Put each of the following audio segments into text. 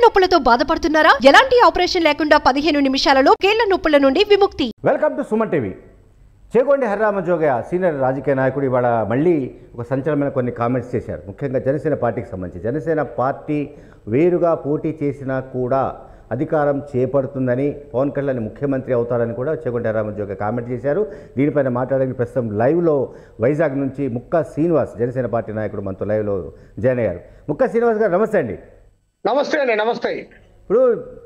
నొప్పులతో బాధపడుతున్నారా ఎలాంటి ఆపరేషన్ లేకుండా పదిహేను నిమిషాలలో కీళ్ల నొప్పుల నుండి విముక్తి welcome to Suman TV Chegondi Harirama Jogaiah senior రాజకీయ నాయకుడు ఇవాళ మళ్ళీ ఒక సంచలనమైన కొన్ని కామెంట్స్ చేశారు ముఖ్యంగా జనసేన పార్టీకి సంబంధించి జనసేన పార్టీ వేరుగా పోటీ చేసినా కూడా అధికారం చేపడుతుందని పవన్ కళ్యాణ్ ముఖ్యమంత్రి అవుతారని కూడా చేగొండి హరిరామ జోగయ్య కామెంట్ చేశారు దీనిపైన మాట్లాడడానికి ప్రస్తుతం లైవ్లో వైజాగ్ నుంచి ముక్కా శ్రీనివాస్ జనసేన పార్టీ నాయకుడు మనతో లైవ్లో జాయిన్ అయ్యారు ముక్కా శ్రీనివాస్ గారు నమస్తే అండి నమస్తే అండి నమస్తే ఇప్పుడు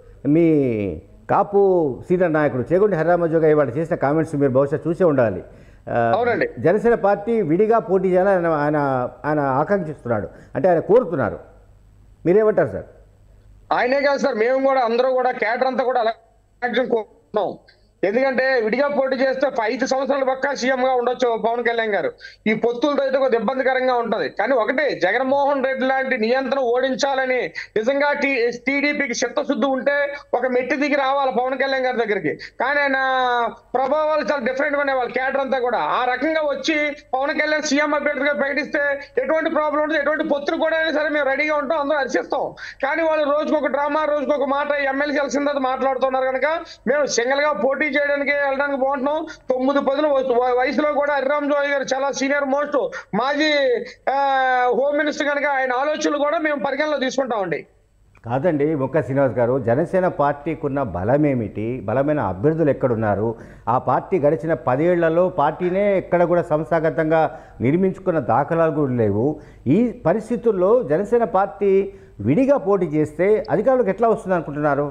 మీ కాపు సీనియర్ నాయకుడు చేగుండి హరిరామజోగ ఇవాళ చేసిన కామెంట్స్ మీరు బహుశా చూసే ఉండాలి ఆ, అవునండి. జనసేన పార్టీ విడిగా పోటీ చేయాలని ఆయన ఆయన ఆయన ఆకాంక్షిస్తున్నాడు అంటే ఆయన కోరుతున్నారు మీరేమంటారు సార్ ఆయనే కాదు సార్ మేము కూడా అందరూ కూడా కేటర్ అంతా కూడా ఎలక్షన్ కోరుతున్నాం ఎందుకంటే విడిగా పోటీ చేస్తే ఐదు సంవత్సరాల పక్క సీఎం గా ఉండొచ్చు పవన్ కళ్యాణ్ గారు ఈ పొత్తులతో అయితే కొద్దిగా ఇబ్బందికరంగా ఉంటది కానీ ఒకటే జగన్మోహన్ రెడ్డి లాంటి నియంత్రణ ఓడించాలని నిజంగా టీడీపీకి చిత్తశుద్ధి ఉంటే ఒక మెట్టి దిగి రావాలి పవన్ కళ్యాణ్ గారి దగ్గరికి కానీ ఆయన ప్రభావాలు చాలా డిఫరెంట్ ఉన్నాయి వాళ్ళ కేటర్ అంతా కూడా ఆ రకంగా వచ్చి పవన్ కళ్యాణ్ సీఎం అభ్యర్థిగా ప్రకటిస్తే ఎటువంటి ప్రాబ్లం ఉంటుంది ఎటువంటి పొత్తులు కూడా అయినా సరే మేము రెడీగా ఉంటాం అందరూ హర్షిస్తాం కానీ వాళ్ళు రోజుకు ఒక డ్రామా రోజుకు ఒక మాట ఎమ్మెల్సీ కలిసిందని మాట్లాడుతున్నారు కనుక మేము సింగిల్ గా పోటీ చేయడానికి వెళ్ళడానికి బాగుంటున్నాం తొమ్మిది పదులు వయసు- వయసులో కూడా హరిరామ్ జోయ్ గారు చాలా సీనియర్ మోస్ట్ మాజీ ఆ, హోమ్ మినిస్టర్ కనుక ఆయన ఆలోచనలు కూడా మేము పరిగణలో తీసుకుంటామండి కాదండి ముక్క శ్రీనివాస్ గారు జనసేన పార్టీకి ఉన్న బలమేమిటి బలమైన అభ్యర్థులు ఎక్కడున్నారు ఆ పార్టీ గడిచిన పదేళ్లలో పార్టీనే ఎక్కడ కూడా సంస్థాగతంగా నిర్మించుకున్న దాఖలాలు కూడా లేవు ఈ పరిస్థితుల్లో జనసేన పార్టీ విడిగా పోటీ చేస్తే అధికారులకు ఎట్లా వస్తుంది అనుకుంటున్నారు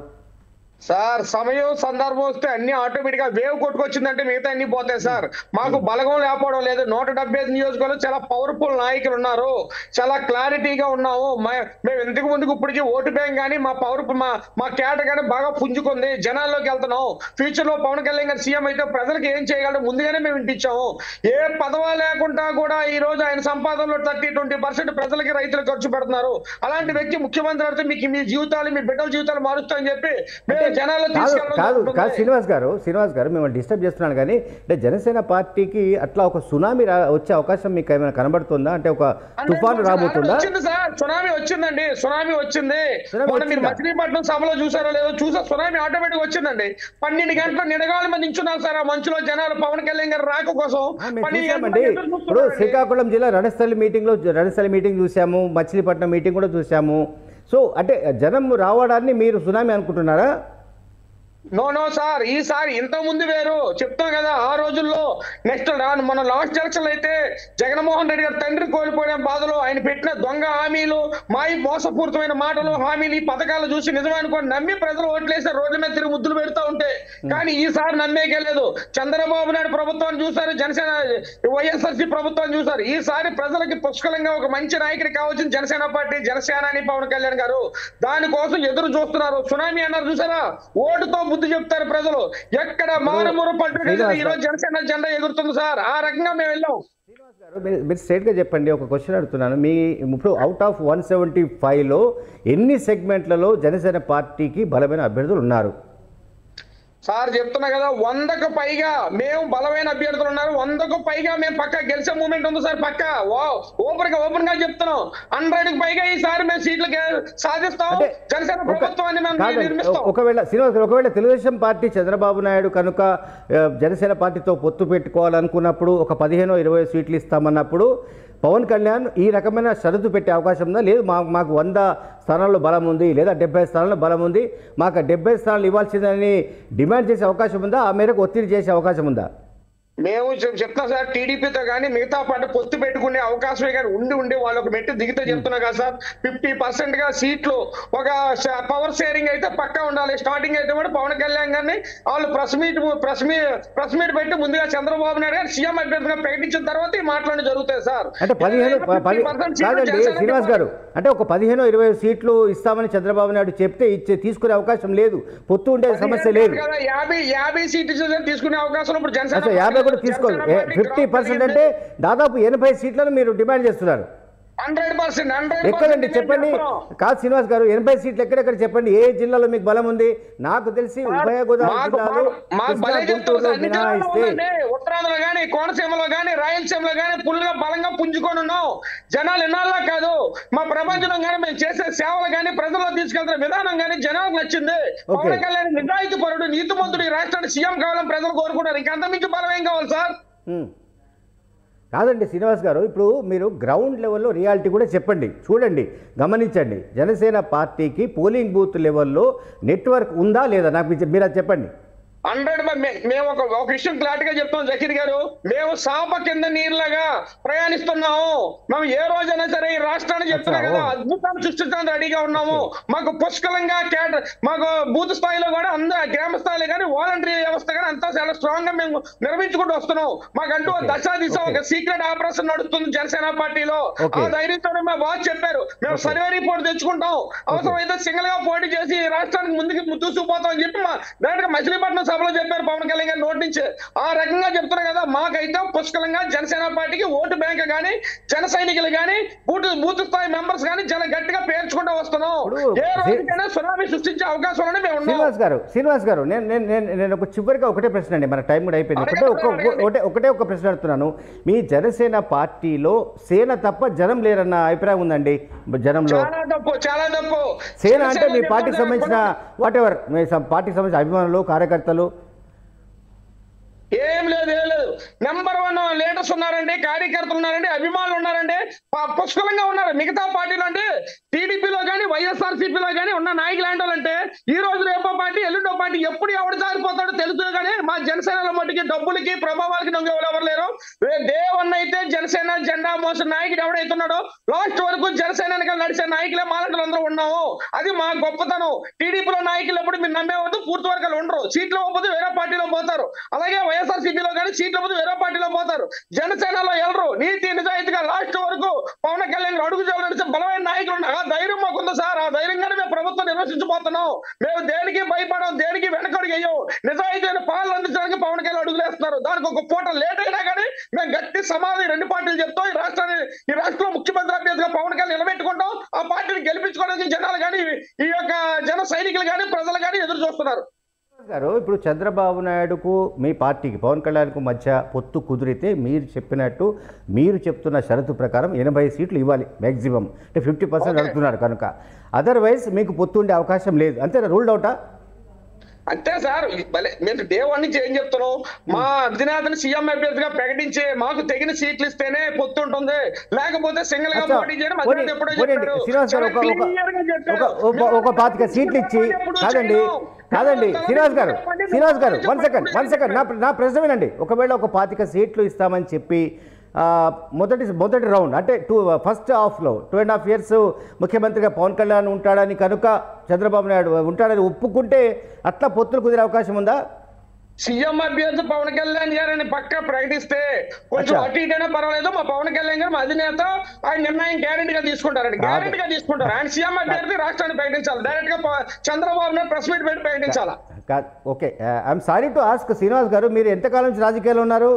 సార్ సమయం సందర్భం వస్తే అన్ని ఆటోమేటిక్ గా వేవ్ కొట్టుకొచ్చిందంటే మిగతా అన్ని పోతాయి సార్ మాకు బలగం లేకపోవడం లేదు నూట డెబ్బై ఐదు నియోజకవర్గంలో చాలా పవర్ఫుల్ నాయకులు ఉన్నారు చాలా క్లారిటీగా ఉన్నాము మ- మేము ఇంతకు ముందుకు ఇప్పటికీ ఓటు బ్యాంక్ కానీ మా పవర్ మా మా కేట కానీ బాగా పుంజుకుంది జనాల్లోకి వెళ్తున్నాం ఫ్యూచర్ లో పవన్ కళ్యాణ్ గారు సీఎం అయితే ప్రజలకు ఏం చేయగలరు ముందుగానే మేము ఇంటిచ్చాము ఏ పదవా లేకుండా కూడా ఈ రోజు ఆయన సంపాదనలో థర్టీ ట్వంటీ పర్సెంట్ ప్రజలకి రైతులకు ఖర్చు పెడుతున్నారు అలాంటి వ్యక్తి ముఖ్యమంత్రి అయితే మీకు మీ జీవితాలు మీ బిడ్డల జీవితాలు మారుస్తాయని చెప్పి మేము జనాల్లో కాదు తీసుకెళ్ళడం కాదు జరుగుతుంది. కాదు శ్రీనివాస్ గారు శ్రీనివాస్ గారు మిమ్మల్ని డిస్టర్బ్ చేస్తున్నాను కానీ అంటే జనసేన పార్టీకి అట్లా ఒక సునామీ రా వచ్చే అవకాశం మీకు ఏమైనా కనబడుతుందా అంటే ఒక అంటే తుఫాను కొంచెం రాబోతుందా వచ్చింది సార్ సునామీ వచ్చిందండి సునామీ వచ్చింది సునామీ మొన్న మీరు వచ్చిందా? మచిలీపట్నం సభలో చూసారో లేదో చూసా సునామీ ఆటోమేటిక్ వచ్చిందండి పన్నెండు గంటల నిడగాల మంది నించున్నారు సార్ ఆ మంచులో జనాలు పవన్ కళ్యాణ్ గారు రాక కోసం ఆ, మేము పన్నెండు చూసామండి గంటల ఎదురు ఇప్పుడు చూస్తున్నారండి. శ్రీకాకుళం జిల్లా రణస్థలి మీటింగ్లో రణస్థలి మీటింగ్ చూసాము మచిలీపట్నం మీటింగ్ కూడా చూసాము సో అంటే జనం రావడాన్ని మీరు సునామీ అనుకుంటున్నారా నో నో సార్ ఈసారి ఇంత ముందు వేరు చెప్తాం కదా ఆ రోజుల్లో నెక్స్ట్ మన లాస్ట్ ఎలక్షన్ అయితే జగన్మోహన్ రెడ్డి గారు తండ్రి కోల్పోయిన బాధలో ఆయన పెట్టిన దొంగ హామీలు మాయి మోసపూరితమైన మాటలు హామీలు ఈ పథకాలు చూసి నిజమే అనుకోని నమ్మి ప్రజలు ఓట్లేసి రోడ్ల మీద తిరిగి ముద్దులు పెడతా ఉంటే కానీ ఈసారి నమ్మేకెళ్ళలేదు చంద్రబాబు నాయుడు ప్రభుత్వాన్ని చూశారు జనసేన వైఎస్ఆర్సీ ప్రభుత్వాన్ని చూశారు ఈసారి ప్రజలకి పుష్కలంగా ఒక మంచి నాయకుడి కావాల్సింది జనసేన పార్టీ జనసేన అని పవన్ కళ్యాణ్ గారు దానికోసం ఎదురు చూస్తున్నారు సునామీ అన్నారు చూసారా ఓటుతో బుద్ధి చెప్తారు ప్రజలు ఎక్కడ మారుమూరు పల్లెటూరు ఈ రోజు జనసేన జెండా ఎగురుతుంది సార్ ఆ రకంగా మేము వెళ్ళాం శ్రీనివాస్ గారు మీరు మీరు స్ట్రైట్గా చెప్పండి ఒక క్వశ్చన్ అడుగుతున్నాను మీ ఇప్పుడు అవుట్ ఆఫ్ వన్ సెవెంటీ ఫైవ్లో ఎన్ని సెగ్మెంట్లలో జనసేన పార్టీకి బలమైన అభ్యర్థులు ఉన్నారు సార్ చెప్తున్నా కదా వందకు పైగా మేము బలమైన అభ్యర్థులు ఉన్నారు వందకు పైగా మేము పక్క గెలిచే మూమెంట్ ఉంది సార్ పక్క ఓపెన్ గా ఓపెన్ గా చెప్తున్నాం హండ్రెడ్ కి పైగా ఈసారి మేము సీట్లు గె- సాధిస్తాం అంటే జనసేన ఒక- ప్రభుత్వాన్ని మేము కాదండి, నిర్మిస్తాం ఒకవేళ శ్రీనివాస్ గారు ఒకవేళ తెలుగుదేశం పార్టీ చంద్రబాబు నాయుడు కనుక ఆ, జనసేన పార్టీతో పొత్తు పెట్టుకోవాలనుకున్నప్పుడు ఒక పదిహేను ఇరవై సీట్లు ఇస్తామన్నప్పుడు పవన్ కళ్యాణ్ ఈ రకమైన షరతు పెట్టే అవకాశం ఉందా లేదు మా మాకు వంద స్థానాల్లో బలం ఉంది లేదా డెబ్బై స్థానాల్లో బలం ఉంది మాకు డెబ్బై స్థానాలు ఇవ్వాల్సిందని డిమాండ్ చేసే అవకాశం ఉందా ఆ మేరకు ఒత్తిడి చేసే అవకాశం ఉందా మేము చెప్- చెప్తాం సార్ టీడీపీతో కానీ మిగతా పార్టీ పొత్తు పెట్టుకునే అవకాశమే కానీ ఉండి ఉండి వాళ్ళు ఒక మెట్టు దిగితే చెప్తున్నా కదా సార్ ఫిఫ్టీ పర్సెంట్ గా సీట్లు ఒక పవర్ షేరింగ్ అయితే పక్కా ఉండాలి స్టార్టింగ్ అయితే కూడా పవన్ కళ్యాణ్ గారిని వాళ్ళు press meet press meet press meet పెట్టి ముందుగా చంద్రబాబు నాయుడు గారు సీఎం అభ్యర్థిగా ప్రకటించిన తర్వాత ఈ మాటలు జరుగుతాయి సార్ అంటే పదిహేను ప- పది 50% సీట్లు కాదండి జనసేనకి శ్రీనివాస్ గారు అంటే ఒక పదిహేను ఇరవై సీట్లు ఇస్తామని చంద్రబాబు నాయుడు చెప్తే ఇచ్చే తీసుకునే అవకాశం లేదు పొత్తు ఉండే సమస్య లేదు కదా యాభై యాభై సీట్లు తీసుకునే అవకాశం ఇప్పుడు జనసేన అసలు యాభై కూడా తీసుకోదు Janasena party fifty graph percent పెరిగింది. అంటే దాదాపు ఎనభై సీట్లను మీరు డిమాండ్ చేస్తున్నారు హండ్రెడ్ పర్సెంట్ హండ్రెడ్ ఎక్కడండి చెప్పండి కాదు శ్రీనివాస్ గారు ఎనభై సీట్లు ఎక్కడెక్కడ చెప్పండి ఏ జిల్లాలో మీకు బలం ఉంది నాకు తెలిసి ఉభయ గోదావరి జిల్లాలు కృష్ణా, గుంటూరులో మినహాయిస్తే ఉత్తరాంధ్రలో గానీ కోనసీమలో గానీ రాయలసీమలో గానీ ఫుల్గా బలంగా పుంజుకొని ఉన్నాం జనాలు ఎన్నాళ్ళ కాదు మా ప్రపంచంలో గానీ మేము చేసే సేవలు గానీ ప్రజల్లో తీసుకెళ్తున్న విధానం గానీ జనాలకు నచ్చింది పవన్ కళ్యాణ్ నిజాయితీ పరుడు నీతిమంతుడు ఈ రాష్ట్రానికి సీఎం కావాలని ప్రజలు కోరుకుంటారు ఇంకంత మించి బలం ఏం కావాలి సార్ ఉమ్. కాదండి శ్రీనివాస్ గారు ఇప్పుడు మీరు గ్రౌండ్ లెవెల్లో రియాలిటీ కూడా చెప్పండి చూడండి గమనించండి జనసేన పార్టీకి పోలింగ్ బూత్ లెవెల్లో నెట్వర్క్ ఉందా లేదా నాకు మీరు చెప్- మీరు అది చెప్పండి హండ్రెడ్ మేము ఒక ఒక విషయం క్లారిటీగా చెప్తాం జకీర్ గారు మేము సాప కింద నీళ్ళగా ప్రయాణిస్తున్నాము మేము ఏ రోజైనా సరే ఈ రాష్ట్రాన్ని చెప్తున్నా అచ్చా, కదా ఓ. అద్భుతాలు సృష్టించడానికి రెడీగా ఉన్నాము మాకు పుష్కలంగా కేట మాకు బూత్ స్థాయిలో కూడా అందరూ గ్రామ స్థాయిలో కానీ వాలంటరీ వ్యవస్థ కానీ అంతా చాలా స్ట్రాంగ్ గా మేము నిర్మించుకుంటూ వస్తున్నాం మాకంటూ ఒక Okay. దశ దిశ ఒక సీక్రెట్ ఆపరేషన్ నడుస్తుంది జనసేన పార్టీలో Okay. ఆ ధైర్యంతో మా బాస్ చెప్పారు మేము Okay. సర్వే రిపోర్ట్ తెచ్చుకుంటాం అవసరమైతే సింగిల్ గా పోటీ చేసి ఈ రాష్ట్రానికి ముందుకు దూసుకుపోతాం అని చెప్పి మా డైరెక్ట్ గా మచిలీపట్నం సభలో చెప్పారు పవన్ కళ్యాణ్ గారు నోటి నుంచి ఆ రకంగా చెప్తున్నా కదా మాకైతే పుష్కలంగా జనసేన పార్టీకి ఓటు బ్యాంక్ గానీ జన సైనికులు గానీ బూత్ బూత్ స్థాయి మెంబర్స్ గానీ చాలా గట్టిగా పేర్చుకుంటూ వస్తున్నాం ఇప్పుడు ఏ రోజుకైనా సునామీ సృష్టించే అవకాశాలని మేము ఉన్నాం శ్రీనివాస్ గారు శ్రీనివాస్ గారు నేను నేను నేను నేను ఒక చివరిగా ఒకటే ప్రశ్న అండి మన టైం కూడా అయిపోయింది ఒకటే ఒక ఒక- ఒకటే ఒకటే ఒక ప్రశ్న అడుగుతున్నాను మీ జనసేన పార్టీలో సేన తప్ప జనం లేరన్న అభిప్రాయం ఉందండి జనంలో చాలా తప్పు చాలా తప్పు సేన అంటే మీ జనసేన పార్టీకి సంబంధించిన వాట్ ఎవర్ మీ సం- పార్టీకి సంబంధించిన అభిమానులు కార్యకర్తలు ఏం లేదు ఏం లేదు నెంబర్ వన్ లీడర్స్ ఉన్నారండి కార్యకర్తలు ఉన్నారండి అభిమానులు ఉన్నారండి ప- పుష్కలంగా ఉన్నారు మిగతా పార్టీలు అంటే టీడీపీలో కానీ వైఎస్ఆర్ సిపిలో కానీ ఉన్న నాయకులు లాంటి వాళ్ళంటే ఈ రోజు రేపో పార్టీ ఎల్లుండో పార్టీ ఎప్పుడు ఎవడు జారిపోతాడో తెలుసు కానీ మా జనసేనల మట్టికి డబ్బులకి ప్రభావాలకి దొంగ ఎవరు లేరు డే వన్ అయితే జనసేన జెండా మోసిన నాయకుడు ఎవడైతున్నాడో లాస్ట్ వరకు జనసేన వెనకాల నడిచే నాయకులే మాలంటలు అందరూ ఉన్నాము అది మా గొప్పతనం టీడీపీలో నాయకులు ఎప్పుడు మీరు నమ్మేవద్దు పూర్తి వర్గాలు ఉండరు సీట్లు ఇవ్వకపోతే వేరే పార్టీలో పోతారు అలాగే వైఎస్ఆర్ సిపిలో కానీ సీట్లు ఇవ్వకపోతే వేరే పార్టీలో పోతారు జనసేనలో వెళ్ళరు నీతి నిజాయితీగా లాస్ట్ వరకు పవన్ కళ్యాణ్ అడుగు జాడలు నడిచే బలమైన నాయకులు ఉన్నారు ఆ ధైర్యం మాకుంది సార్ ఆ ధైర్యంగానే మేము ప్రభుత్వం నిర్వహించబోతున్నాం మేము దేనికి భయపడం దేనికి వెనకడుగు వేయం నిజాయితీని పాలన అందించడానికి పవన్ కళ్యాణ్ అడుగులేస్తున్నారు దానికి ఒక పూట లేట్ అయినా కానీ మేము గట్టి సమాధి రెండు పార్టీలు చెప్తాం ఈ రాష్ట్రాన్ని ఈ రాష్ట్రంలో ముఖ్యమంత్రి అభ్యర్థిగా పవన్ కళ్యాణ్ నిలబెట్టుకుంటాం ఆ పార్టీని గెలిపించుకోవడానికి జనాలు కానీ ఈ యొక్క జన సైనికులు కానీ ప్రజలు కానీ ఎదురు చూస్తున్నారు గారు ఇప్పుడు చంద్రబాబు నాయుడుకు మీ పార్టీకి పవన్ కళ్యాణ్కు మధ్య పొత్తు కుదిరితే మీరు చెప్పినట్టు మీరు చెప్తున్న షరతు ప్రకారం ఎనభై సీట్లు ఇవ్వాలి మ్యాక్సిమం అంటే ఫిఫ్టీ పర్సెంట్ Okay. అడుగుతున్నారు కనుక అదర్వైజ్ మీకు పొత్తు ఉండే అవకాశం లేదు అంతేనా రూల్డ్ అవుటా అంతే సార్ భలే మీరు డే వన్ నుంచి ఏం చెప్తున్నాం మా అధినేతని సీఎం అభ్యర్థిగా ప్రకటించి మాకు తగిన సీట్లు ఇస్తేనే పొత్తు ఉంటుంది లేకపోతే సింగిల్ గా అచ్చా, పోటీ చేయడం పోనీ- అధినేత ఎప్పుడో పోనీండి. చెప్పారు. శ్రీనివాస్ గారు ఒక- చాలా ఒక- clear గా చెప్పారు. ఒక- ఒక- ఒక పాతిక సీట్లు ఇచ్చి ఎప్పుడు కాదండి చేయను. కాదండి తల శ్రీనివాస్ గారు చెప్పండి, శ్రీనివాస్ గారు చెప్పండి, వన్ సెకండ్ వన్ సెకండ్ నా నా ప్రశ్న వినండి ఒకవేళ ఒక పాతిక సీట్లు ఇస్తామని చెప్పి ఆ, మొదటి మొదటి రౌండ్ అంటే టూ ఫస్ట్ హాఫ్లో టూ అండ్ హాఫ్ ఇయర్స్ ముఖ్యమంత్రిగా పవన్ కళ్యాణ్ ఉంటాడని కనుక చంద్రబాబు నాయుడు ఉంటాడని ఒప్పుకుంటే అట్లా పొత్తులు కుదిరే అవకాశం ఉందా సీఎం అభ్యర్థి పవన్ కళ్యాణ్ గారిని పక్క ప్రకటిస్తే కొంచెం అచ్చా. అటు ఇటైనా పర్వాలేదు మా పవన్ కళ్యాణ్ గారు మా అధినేత ఆయన నిర్ణయం గ్యారెంటీ గా తీసుకుంటారండి కాదు. గ్యారెంటీ గా తీసుకుంటారు ఆయన సీఎం అభ్యర్థి రాష్ట్రాన్ని ప్రకటించాలి డైరెక్ట్ గా ప- చంద్రబాబు నాయుడు ప్రెస్ మీట్ పెట్టి ప్రకటించాలా కాదు okay I'm sorry to ask Srinivas garu మీరు ఎంతకాలం నుంచి రాజకీయాల్లో ఉన్నారు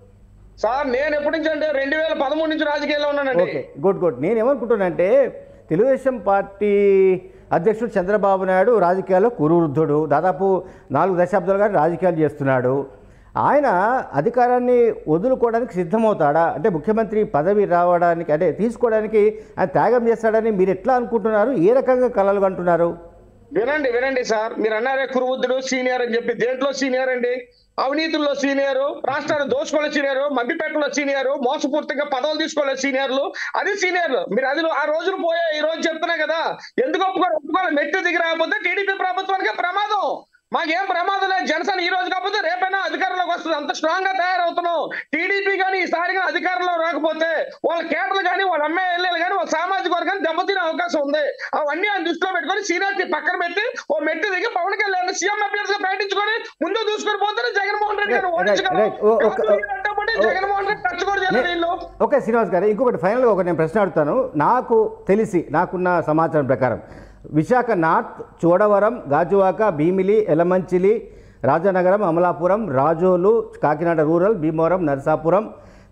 సార్ నేను ఎప్పటి నుంచి అంటే రెండు వేల పదమూడు నుంచి రాజకీయాల్లో ఉన్నానండి ఓకే గుడ్ గుడ్ నేను ఏమనుకుంటున్నానంటే తెలుగుదేశం పార్టీ అధ్యక్షుడు చంద్రబాబు నాయుడు రాజకీయాల్లో కురువృద్ధుడు దాదాపు నాలుగు దశాబ్దాలుగా రాజకీయాలు చేస్తున్నాడు ఆయన అధికారాన్ని వదులుకోవడానికి సిద్ధమవుతాడా అంటే ముఖ్యమంత్రి పదవి రావడానికి అంటే తీసుకోవడానికి ఆయన త్యాగం చేస్తాడని మీరు ఎట్లా అనుకుంటున్నారు ఏ రకంగా కలలు అంటున్నారు వినండి వినండి సార్ మీరు అన్నారే కురుబుద్ధుడు సీనియర్ అని చెప్పి దేంట్లో సీనియర్ అండి అవినీతుల్లో సీనియర్ రాష్ట్రాన్ని దోచుకోలే సీనియర్ మభ్యపెట్టలో సీనియర్ మోసపూర్తిగా పదవులు తీసుకోలే సీనియర్లు అది సీనియర్ మీరు అది ఆ రోజులు పోయా ఈ రోజు చెప్తున్నా కదా ఎందుకు ఒప్పుకోరు ఒప్పుకోవాలి మెట్టు దిగి రాకపోతే టీడీపీ ప్రభుత్వానికి ప్రమాదం మాకేం ప్రమాదం లేదు జనసేన ఈ రోజు కాకపోతే రేపైనా అధికారంలోకి వస్తుంది అంత స్ట్రాంగ్ గా తయారవుతున్నాం టీడీపీ కానీ ఈసారిగా అధికారంలో రాకపోతే వాళ్ళ కేటలు కానీ వాళ్ళ ఎమ్మెల్యేలు కానీ వాళ్ళ సామాజిక వర్గాన్ని దెబ్బతినే అవకాశం ఉంది అవన్నీ ఆయన దృష్టిలో పెట్టుకొని సీనియారిటీ పక్కన పెట్టి ఓ మెట్టు దిగి పవన్ కళ్యాణ్ సీఎం అభ్యర్థిగా ప్రకటించుకొని ముందు దూసుకొని పోతే జగన్మోహన్ రెడ్డి గారు Right, right, right. ఓ, ఒక- ఓడించగలరు అంటే జగన్మోహన్ రెడ్డి టచ్ కూడా చేయలేదు వీళ్ళు ఓకే శ్రీనివాస్ గారు ఇంకొకటి ఫైనల్గా ఒక నేను ప్రశ్న అడుగుతాను నాకు తెలిసి నాకున్న సమాచారం ప్రకారం విశాఖ నార్త్ చోడవరం గాజువాక భీమిలి ఎలమంచిలి రాజానగరం అమలాపురం రాజోలు కాకినాడ రూరల్ భీమవరం నరసాపురం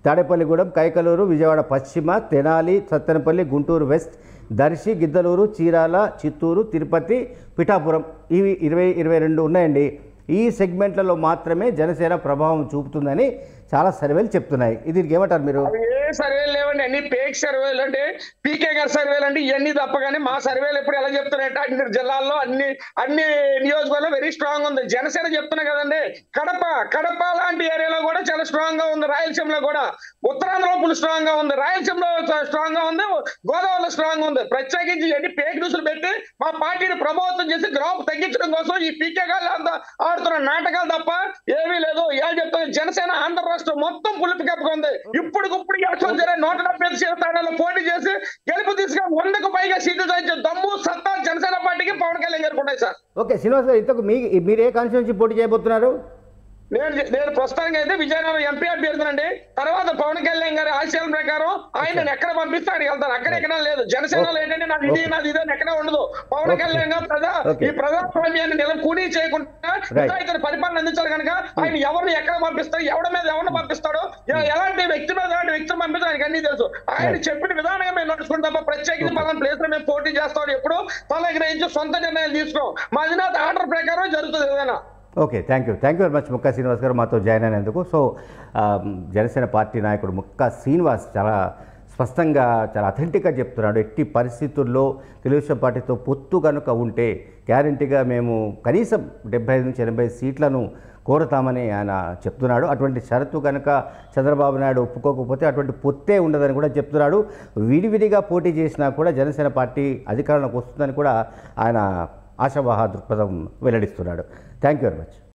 తాడేపల్లిగూడెం కైకలూరు విజయవాడ పశ్చిమ తెనాలి సత్తెనపల్లి గుంటూరు వెస్ట్ దర్శి గిద్దలూరు చీరాల చిత్తూరు తిరుపతి పిఠాపురం ఇవి ఇరవై ఇరవై రెండు ఉన్నాయండి ఈ సెగ్మెంట్లలో మాత్రమే జనసేన ప్రభావం చూపుతుందని చాలా సర్వేలు చెప్తున్నాయి ఇది దీనికి ఏమంటారు మీరు అవి ఏ సర్వేలు లేవండి అన్ని పేక్ సర్వేలు అంటే పీకే గారి సర్వేలు అంటే ఇవన్నీ తప్ప కానీ మా సర్వేలు ఎప్పుడు ఎలా చెప్తున్నాయంటే అన్ని జిల్లాల్లో అన్ని అన్ని నియోజకవర్గాల్లో వెరీ స్ట్రాంగ్ ఉంది జనసేన చెప్తున్నా కదండి కడప కడప లాంటి ఏరియాలో కూడా చాలా స్ట్రాంగ్ గా ఉంది రాయలసీమలో కూడా ఉత్తరాంధ్రలో ఫుల్ స్ట్రాంగ్ గా ఉంది రాయలసీమలో స్ట్రాంగ్ గా ఉంది గోదావరిలో స్ట్రాంగ్ ఉంది ప్రత్యేకించి ఎన్ని పేక్ న్యూస్లు పెట్టి మా పార్టీని ప్రభావితం చేసి గ్రాఫ్ తగ్గించడం కోసం ఈ పీకే గారు అంతా ఆడుతున్న నాటకాలు తప్ప ఏమీ లేదు ఏం చెప్తాను జనసేన ఆంధ్ర రాష్ట్రం మొత్తం పులిపికప్పుగా ఉంది ఇప్పటికిప్పుడు ఎలక్షన్ జరిగే నూట డెబ్బై ఐదు సీట్ల స్థానాల్లో పోటీ చేసి గెలుపు తీసుకుని వందకు పైగా సీట్లు సాధించే దమ్ము సత్తా జనసేన పార్టీకి పవన్ కళ్యాణ్ గారికి ఉన్నాయి సార్ ఓకే శ్రీనివాస్ గారు ఇంతకు మీ మీరు ఏ కాన్స్టిట్యూన్సీ పోటీ చేయబోతున్నారు నేను నేను ప్రస్తుతానికి అయితే విజయనగరం ఎంపీ అభ్యర్థినండి తర్వాత పవన్ కళ్యాణ్ గారి ఆశయాల ప్రకారం ఆయన నేను ఎక్కడ పంపిస్తే అక్కడికి వెళ్తాను అక్కడ ఎక్కడ లేదు జనసేనలో ఏంటంటే నాది ఇది నాది ఇదే అని ఎక్కడ ఉండదు పవన్ Okay. కళ్యాణ్ గారు ప్రజా Okay. ఈ ప్రజాస్వామ్యాన్ని నిల కూనీ చేయకుండా Right. ఇతర పరిపాలన అందించాలి కనుక ఆయన ఎవరిని ఎక్కడ పంపిస్తాడు ఎవరి మీద ఎవరిని పంపిస్తాడో ఎ- ఎలాంటి వ్యక్తి మీద ఎలాంటి వ్యక్తిని పంపిస్తాడు ఆయనకి అన్ని తెలుసు ఆయన Right. చెప్పిన విధానంగా మేము నడుచుకుంటాం తప్ప ప్రత్యేకించి పలానా ప్లేస్ లో మేము పోటీ చేస్తాం ఎప్పుడు తల గ్రహించి సొంత నిర్ణయాలు తీసుకోం మా అధినేత ఆర్డర్ ప్రకారం జరుగుతుంది ఏదైనా okay thank you thank you very much Mukka Srinivas garu మాతో జాయిన్ అయినందుకు సో ఆ, జనసేన పార్టీ నాయకుడు ముక్కా శ్రీనివాస్ చాలా స్పష్టంగా చాలా అథెంటిక్గా చెప్తున్నాడు ఎట్టి పరిస్థితుల్లో తెలుగుదేశం పార్టీతో పొత్తు కనుక ఉంటే గ్యారంటీగా మేము కనీసం డెబ్బై ఐదు నుంచి ఎనభై సీట్లను కోరుతామని ఆయన చెప్తున్నాడు అటువంటి షరతు కనుక చంద్రబాబు నాయుడు ఒప్పుకోకపోతే అటువంటి పొత్తే ఉండదని కూడా చెప్తున్నాడు విడివిడిగా పోటీ చేసినా కూడా జనసేన పార్టీ అధికారంలోకి వస్తుందని కూడా ఆయన ఆశావాహ దృక్పథం వెల్లడిస్తున్నాడు థ్యాంక్ యూ వెరీ మచ్